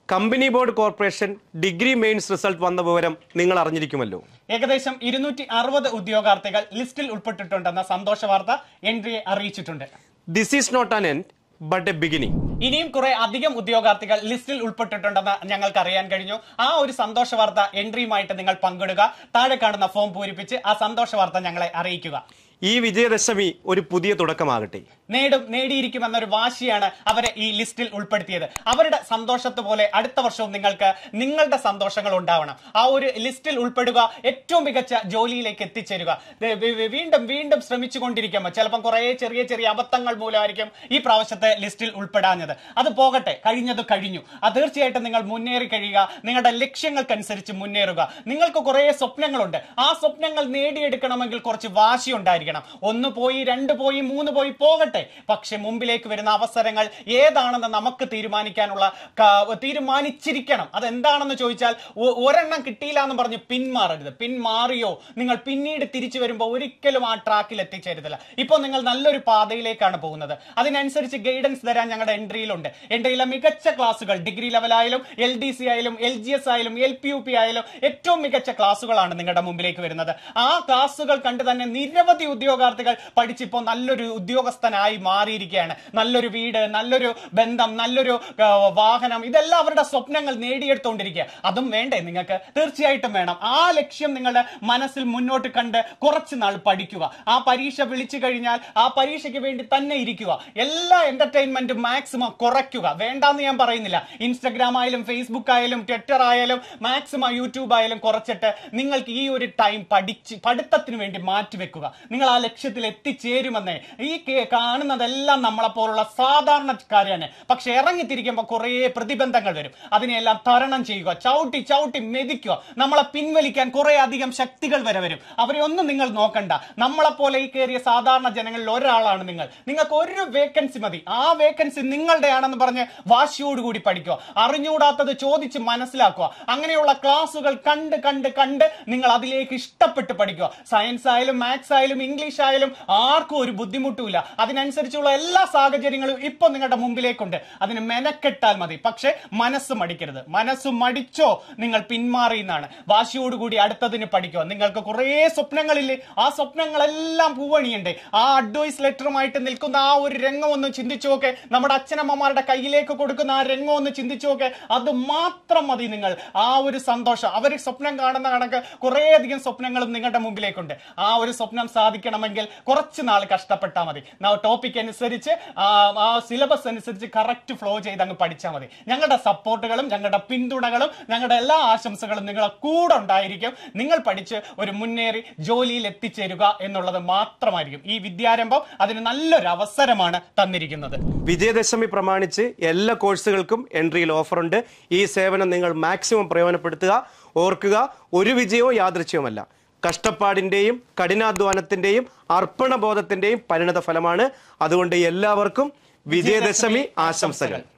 company board corporation degree mains result വന്ന വിവരം നിങ്ങൾ അറിഞ്ഞിരിക്കുമല്ലോ ഏകദേശം ഇരുന്നൂറ്റി അറുപത് ഉദ്യോഗാർത്ഥികൾ ലിസ്റ്റിൽ ഉൾപ്പെട്ടിട്ടുണ്ടെന്ന സന്തോഷ വാർത്ത എൻട്രിയെ അറിയിച്ചിട്ടുണ്ട് this is not an end but a beginning ഇനിയും കുറെ അധികം ഉദ്യോഗാർത്ഥികൾ ലിസ്റ്റിൽ ഉൾപ്പെട്ടിട്ടുണ്ടെന്ന് ഞങ്ങൾക്ക് അറിയാൻ കഴിഞ്ഞു ആ ഒരു സന്തോഷ വാർത്ത എൻട്രിയുമായിട്ട് നിങ്ങൾ പങ്കിടുക താഴെ കാണുന്ന ഫോം പൂരിപ്പിച്ച് ആ സന്തോഷ വാർത്ത ഞങ്ങളെ അറിയിക്കുക ഈ വിജയദശമി ഒരു പുതിയ തുടക്കമാകട്ടെ നേടും നേടിയിരിക്കുമെന്നൊരു വാശിയാണ് അവരെ ഈ ലിസ്റ്റിൽ ഉൾപ്പെടുത്തിയത് അവരുടെ സന്തോഷത്ത് പോലെ അടുത്ത വർഷവും നിങ്ങൾക്ക് നിങ്ങളുടെ സന്തോഷങ്ങൾ ഉണ്ടാവണം ആ ഒരു ലിസ്റ്റിൽ ഉൾപ്പെടുക ഏറ്റവും മികച്ച ജോലിയിലേക്ക് എത്തിച്ചേരുക ദേ വി- വി- വീണ്ടും വീണ്ടും ശ്രമിച്ചുകൊണ്ടിരിക്കുമ്പോൾ ചിലപ്പം കുറെ ചെറിയ ചെറിയ അബദ്ധങ്ങൾ മൂലമായിരിക്കും ഈ പ്രാവശ്യത്തെ ലിസ്റ്റിൽ ഉൾപ്പെടാഞ്ഞത് അത് പോകട്ടെ കഴിഞ്ഞത് കഴിഞ്ഞു അത് തീർച്ചയായിട്ടും നിങ്ങൾ മുന്നേറി കഴിയുക നിങ്ങളുടെ ലക്ഷ്യങ്ങൾക്കനുസരിച്ച് മുന്നേറുക നിങ്ങൾക്ക് കുറെ സ്വപ്നങ്ങളുണ്ട് ആ സ്വപ്നങ്ങൾ നേടിയെടുക്കണമെങ്കിൽ കുറച്ച് വാശി ഉണ്ടായിരിക്കണം ഒന്ന് പോയി രണ്ട് പോയി മൂന്ന് പോയി പോകട്ടെ പക്ഷെ മുമ്പിലേക്ക് വരുന്ന അവസരങ്ങൾ ഏതാണെന്ന് നമുക്ക് തീരുമാനിക്കാനുള്ള ക- തീരുമാനിച്ചിരിക്കണം അതെന്താണെന്ന് ചോദിച്ചാൽ ഒ- ഒരെണ്ണം കിട്ടിയില്ല എന്ന് പറഞ്ഞ് പിന്മാറരുത് പിന്മാറിയോ നിങ്ങൾ പിന്നീട് തിരിച്ചു വരുമ്പോൾ ഒരിക്കലും ആ ട്രാക്കിൽ എത്തിച്ചേരത്തില്ല ഇപ്പോൾ നിങ്ങൾ നല്ലൊരു പാതയിലേക്കാണ് പോകുന്നത് അതിനനുസരിച്ച് ഗൈഡൻസ് തരാൻ ഞങ്ങളുടെ എൻട്രിയിലുണ്ട് എൻട്രിയിലെ മികച്ച ക്ലാസുകൾ ഡിഗ്രി ലെവലായാലും എൽ ഡി സി ആയാലും എൽ ജി എസ് ആയാലും എൽ പി യു പി ആയാലും ഏറ്റവും മികച്ച ക്ലാസുകളാണ് നിങ്ങളുടെ മുമ്പിലേക്ക് വരുന്നത് ആ ക്ലാസുകൾ കണ്ട് തന്നെ നിരവധി ഉദ്യോഗാർത്ഥികൾ പഠിച്ചിപ്പോൾ നല്ലൊരു ഉദ്യോഗസ്ഥനായി മാറിയിരിക്കുകയാണ് നല്ലൊരു വീട് നല്ലൊരു ബന്ധം നല്ലൊരു ആ, വാഹനം ഇതെല്ലാം അവരുടെ സ്വപ്നങ്ങൾ നേടിയെടുത്തുകൊണ്ടിരിക്കുക അതും വേണ്ടേ നിങ്ങൾക്ക് തീർച്ചയായിട്ടും വേണം ആ ലക്ഷ്യം നിങ്ങളുടെ മനസ്സിൽ മുന്നോട്ട് കണ്ട് കുറച്ച് നാൾ പഠിക്കുക ആ പരീക്ഷ വിളിച്ചു കഴിഞ്ഞാൽ ആ പരീക്ഷയ്ക്ക് വേണ്ടി തന്നെ ഇരിക്കുക എല്ലാ എന്റർടൈൻമെന്റും മാക്സിമം കുറയ്ക്കുക വേണ്ടാന്ന് ഞാൻ പറയുന്നില്ല ഇൻസ്റ്റഗ്രാം ആയാലും ഫേസ്ബുക്ക് ആയാലും ട്വിറ്റർ ആയാലും മാക്സിമം യൂട്യൂബ് ആയാലും കുറച്ചിട്ട് നിങ്ങൾക്ക് ഈ ഒരു ടൈം പഠിച്ച് പഠിത്തത്തിന് വേണ്ടി മാറ്റിവെക്കുക നിങ്ങൾ ആ ലക്ഷ്യത്തിൽ എത്തിച്ചേരുമെന്നേ ഈ കേ- കാണുന്നതെല്ലാം നമ്മളെ പോലുള്ള സാധാരണക്കാരാണ് പക്ഷെ ഇറങ്ങിത്തിരിക്കുമ്പോൾ കുറേ പ്രതിബന്ധങ്ങൾ വരും അതിനെല്ലാം തരണം ചെയ്യുക ചവിട്ടി ചവിട്ടി മെതിക്കുക നമ്മളെ പിൻവലിക്കാൻ കുറെ അധികം ശക്തികൾ വരെ വരും അവരെ ഒന്നും നിങ്ങൾ നോക്കണ്ട നമ്മളെ പോലെ ഈ കയറിയ സാധാരണ ജനങ്ങളിൽ ഒരാളാണ് നിങ്ങൾ നിങ്ങൾക്ക് ഒരു വേക്കൻസി മതി ആ വേക്കൻസി നിങ്ങളുടെ ആണെന്ന് പറഞ്ഞ് വാശിയോടുകൂടി പഠിക്കുക അറിഞ്ഞുകൂടാത്തത് ചോദിച്ച് മനസ്സിലാക്കുക അങ്ങനെയുള്ള ക്ലാസ്സുകൾ കണ്ട് കണ്ട് കണ്ട് നിങ്ങൾ അതിലേക്ക് ഇഷ്ടപ്പെട്ട് പഠിക്കുക സയൻസ് ആയാലും മാത്സ് ആയാലും ഇംഗ്ലീഷ് ആയാലും ആർക്കും ഒരു ബുദ്ധിമുട്ടുമില്ല അതിനനുസരിച്ചുള്ള എല്ലാ സാഹചര്യങ്ങളും ഇപ്പൊ നിങ്ങളുടെ മുമ്പിലേക്കുണ്ട് അതിന് മെനക്കെട്ടാൽ മതി പക്ഷെ മനസ്സ് മടിക്കരുത് മനസ്സ് മടിച്ചോ നിങ്ങൾ പിന്മാറിയെന്നാണ് വാശിയോടുകൂടി അടുത്തതിന് പഠിക്കുക നിങ്ങൾക്ക് കുറേ സ്വപ്നങ്ങളില്ലേ ആ സ്വപ്നങ്ങളെല്ലാം പൂവണിയുണ്ട് ആ അഡ്വൈസ് ലെറ്ററുമായിട്ട് നിൽക്കുന്ന ആ ഒരു രംഗം ഒന്ന് ചിന്തിച്ചു നോക്കെ നമ്മുടെ അച്ഛനമ്മമാരുടെ കയ്യിലേക്ക് കൊടുക്കുന്ന ആ രംഗം ഒന്ന് ചിന്തിച്ചു നോക്കെ അത് മാത്രം മതി നിങ്ങൾ ആ ഒരു സന്തോഷം അവർ സ്വപ്നം കാണുന്ന കണക്ക് കുറേയധികം സ്വപ്നങ്ങളും നിങ്ങളുടെ മുമ്പിലേക്കുണ്ട് ആ ഒരു സ്വപ്നം സാധിക്കണമെങ്കിൽ കുറച്ച് നാൾ കഷ്ടപ്പെട്ടാൽ മതി ടോപ്പിക് അനുസരിച്ച് ആ ആ സിലബസ് അനുസരിച്ച് കറക്റ്റ് ഫ്ലോ ചെയ്ത് അങ്ങ് പഠിച്ചാൽ മതി ഞങ്ങളുടെ സപ്പോർട്ടുകളും ഞങ്ങളുടെ പിന്തുണകളും ഞങ്ങളുടെ എല്ലാ ആശംസകളും നിങ്ങളെ കൂടെ ഉണ്ടായിരിക്കും നിങ്ങൾ പഠിച്ച് ഒരു മുന്നേറി ജോലിയിൽ എത്തിച്ചേരുക എന്നുള്ളത് മാത്രമായിരിക്കും ഈ വിദ്യാരംഭം അതിന് നല്ലൊരു അവസരമാണ് തന്നിരിക്കുന്നത് വിജയദശമി പ്രമാണിച്ച് എല്ലാ കോഴ്സുകൾക്കും എൻട്രിയിൽ ഓഫറുണ്ട് ഈ സേവനം നിങ്ങൾ മാക്സിമം പ്രയോജനപ്പെടുത്തുക ഓർക്കുക ഒരു വിജയവും യാദൃച്ഛവുമല്ല കഷ്ടപ്പാടിന്റെയും കഠിനാധ്വാനത്തിന്റെയും അർപ്പണബോധത്തിന്റെയും പരിണത ഫലമാണ് അതുകൊണ്ട് എല്ലാവർക്കും വിജയദശമി ആശംസകൾ